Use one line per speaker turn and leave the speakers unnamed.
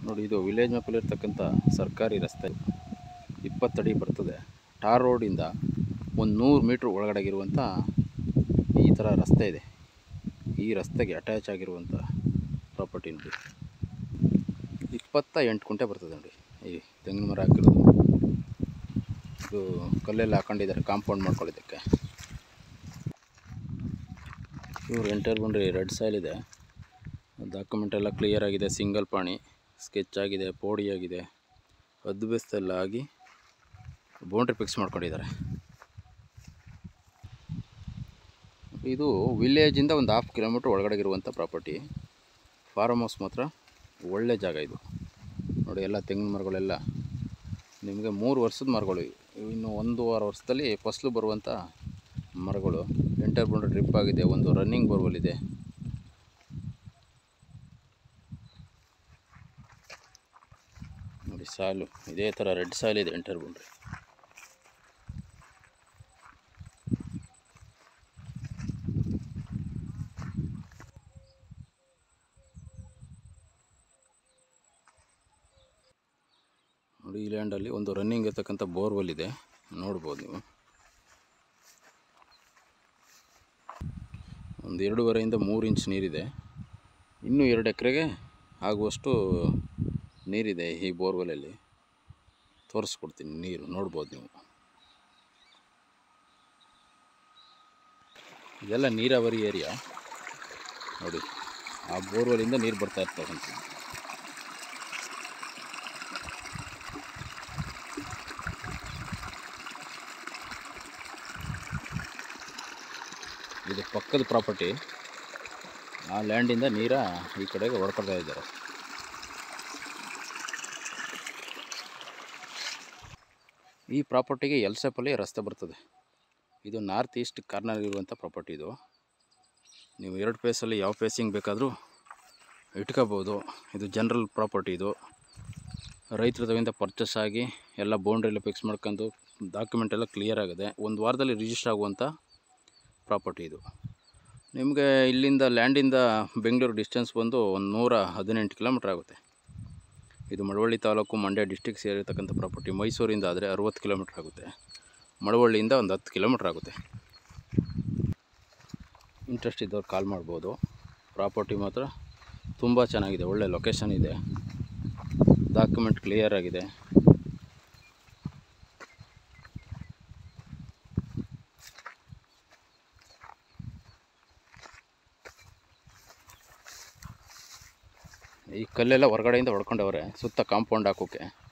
ನೋಡಿ ಇದು ವಿಲೇಜ್ ಮ್ಯಾಪಲ್ಲಿ ಇರ್ತಕ್ಕಂಥ ಸರ್ಕಾರಿ ರಸ್ತೆ ಇಪ್ಪತ್ತಡಿ ಬರ್ತದೆ ಟಾರ್ ರೋಡಿಂದ ಒಂದು ನೂರು ಮೀಟ್ರ್ ಒಳಗಡೆಗಿರುವಂಥ ಈ ಥರ ರಸ್ತೆ ಇದೆ ಈ ರಸ್ತೆಗೆ ಅಟ್ಯಾಚ್ ಆಗಿರುವಂಥ ಪ್ರಾಪರ್ಟಿ ನೋಡಿ ಇಪ್ಪತ್ತ ಎಂಟು ಕುಂಟೆ ಬರ್ತದೆ ನೋಡಿ ಈ ತೆಂಗಿನ ಮರ ಹಾಕಿರೋದು ಇದು ಕಲ್ಲೆಲ್ಲ ಹಾಕೊಂಡಿದ್ದಾರೆ ಕಾಂಪೌಂಡ್ ಮಾಡ್ಕೊಳ್ಳೋದಕ್ಕೆ ಇವ್ರು ಎಂಟರ್ ಬಂದರೆ ರೆಡ್ ಸಾಯಿಲ್ ಇದೆ ಡಾಕ್ಯುಮೆಂಟ್ ಎಲ್ಲ ಕ್ಲಿಯರ್ ಆಗಿದೆ ಸಿಂಗಲ್ ಪಾಣಿ ಸ್ಕೆಚ್ ಆಗಿದೆ ಪೋಡಿ ಆಗಿದೆ ಹದ್ದು ಬೆಸ್ತೆಲ್ಲ ಆಗಿ ಬೌಂಡ್ರಿ ಫಿಕ್ಸ್ ಮಾಡ್ಕೊಂಡಿದ್ದಾರೆ ಇದು ವಿಲೇಜಿಂದ ಒಂದು ಹಾಫ್ ಕಿಲೋಮೀಟ್ರ್ ಒಳಗಡೆ ಇರುವಂಥ ಪ್ರಾಪರ್ಟಿ ಫಾರ್ಮ್ ಹೌಸ್ ಮಾತ್ರ ಒಳ್ಳೆ ಜಾಗ ಇದು ನೋಡಿ ಎಲ್ಲ ತೆಂಗಿನ ಮರಗಳೆಲ್ಲ ನಿಮಗೆ ಮೂರು ವರ್ಷದ ಮರಗಳು ಇವು. ಇನ್ನು ಒಂದೂವರೆ ವರ್ಷದಲ್ಲಿ ಫಸಲು ಬರುವಂಥ ಮರಗಳು ಎಂಟರ್ ಬಂದು ಡ್ರಿಪ್ ಆಗಿದೆ ಒಂದು ರನ್ನಿಂಗ್ ಬೋರ್ವೆಲ್ ಇದೆ ನೋಡಿ ಸಾಲು ಇದೇ ಥರ ರೆಡ್ ಸಾಯಿಲ್ ಇದೆ ಎಂಟರ್ ಬಂಡ್ರಿ ನೋಡಿ ಈ ಲ್ಯಾಂಡಲ್ಲಿ ಒಂದು ರನ್ನಿಂಗ್ ಇರ್ತಕ್ಕಂಥ ಬೋರ್ವೆಲ್ ಇದೆ ನೋಡ್ಬೋದು ನೀವು ಒಂದು ಎರಡೂವರೆಯಿಂದ ಮೂರು ಇಂಚ್ ನೀರಿದೆ ಇನ್ನೂ ಎರಡು ಎಕರೆಗೆ ಆಗುವಷ್ಟು ನೀರಿದೆ ಈ ಬೋರ್ವೆಲಲ್ಲಿ ತೋರಿಸ್ಕೊಡ್ತೀನಿ ನೀರು ನೋಡ್ಬೋದು ನೀವು ಇದೆಲ್ಲ ನೀರಾವರಿ ಏರಿಯಾ ನೋಡಿ ಆ ಬೋರ್ವೆಲಿಂದ ನೀರು ಬರ್ತಾ ಇರ್ತಕ್ಕಂಥ ಇದು ಪಕ್ಕದ ಪ್ರಾಪರ್ಟಿ ಆ ಲ್ಯಾಂಡಿಂದ ನೀರ ಈ ಕಡೆಗೆ ಹೊಡ್ಕೊಳ್ತಾ ಇದ್ದಾರೆ ಈ ಪ್ರಾಪರ್ಟಿಗೆ ಎಲ್ ಶೇಪಲ್ಲಿ ರಸ್ತೆ ಬರ್ತದೆ ಇದು ನಾರ್ತ್ ಈಸ್ಟ್ ಕಾರ್ನರ್ ಇರುವಂಥ ಪ್ರಾಪರ್ಟಿ ಇದು ನೀವು ಎರಡು ಫೇಸಲ್ಲಿ ಯಾವ ಫೇಸಿಂಗ್ ಬೇಕಾದರೂ ಇಟ್ಕೋಬೋದು ಇದು ಜನರಲ್ ಪ್ರಾಪರ್ಟಿ ಇದು ರೈತರದಿಂದ ಪರ್ಚೇಸ್ ಆಗಿ ಎಲ್ಲ ಬೌಂಡ್ರಿ ಎಲ್ಲ ಫಿಕ್ಸ್ ಮಾಡ್ಕೊಂಡು ಡಾಕ್ಯುಮೆಂಟ್ ಎಲ್ಲ ಕ್ಲಿಯರ್ ಆಗಿದೆ ಒಂದು ವಾರದಲ್ಲಿ ರಿಜಿಸ್ಟರ್ ಆಗುವಂಥ ಪ್ರಾಪರ್ಟಿ ಇದು ನಿಮಗೆ ಇಲ್ಲಿಂದ ಲ್ಯಾಂಡಿಂದ ಬೆಂಗಳೂರು ಡಿಸ್ಟೆನ್ಸ್ ಬಂದು ಒಂದು ನೂರ ಹದಿನೆಂಟು ಕಿಲೋಮೀಟ್ರ್ ಆಗುತ್ತೆ ಇದು ಮಳವಳ್ಳಿ ತಾಲೂಕು ಮಂಡ್ಯ ಡಿಸ್ಟಿಕ್ ಸೇರಿರ್ತಕ್ಕಂಥ ಪ್ರಾಪರ್ಟಿ ಮೈಸೂರಿಂದ ಆದರೆ ಅರುವತ್ತು ಕಿಲೋಮೀಟ್ರ್ ಆಗುತ್ತೆ ಮಳವಳ್ಳಿಯಿಂದ ಒಂದು ಹತ್ತು ಕಿಲೋಮೀಟ್ರ್ ಆಗುತ್ತೆ ಇಂಟ್ರೆಸ್ಟ್ ಇದ್ದವ್ರು ಕಾಲ್ ಮಾಡ್ಬೋದು ಪ್ರಾಪರ್ಟಿ ಮಾತ್ರ ತುಂಬ ಚೆನ್ನಾಗಿದೆ ಒಳ್ಳೆ ಲೊಕೇಶನ್ ಇದೆ ಡಾಕ್ಯುಮೆಂಟ್ ಕ್ಲಿಯರ್ ಆಗಿದೆ ಈ ಕಲ್ಲೆಲ್ಲ ಹೊರಗಡೆಯಿಂದ ಹೊಡ್ಕೊಂಡವ್ರೆ ಸುತ್ತ ಕಾಂಪೌಂಡ್ ಹಾಕೋಕ್ಕೆ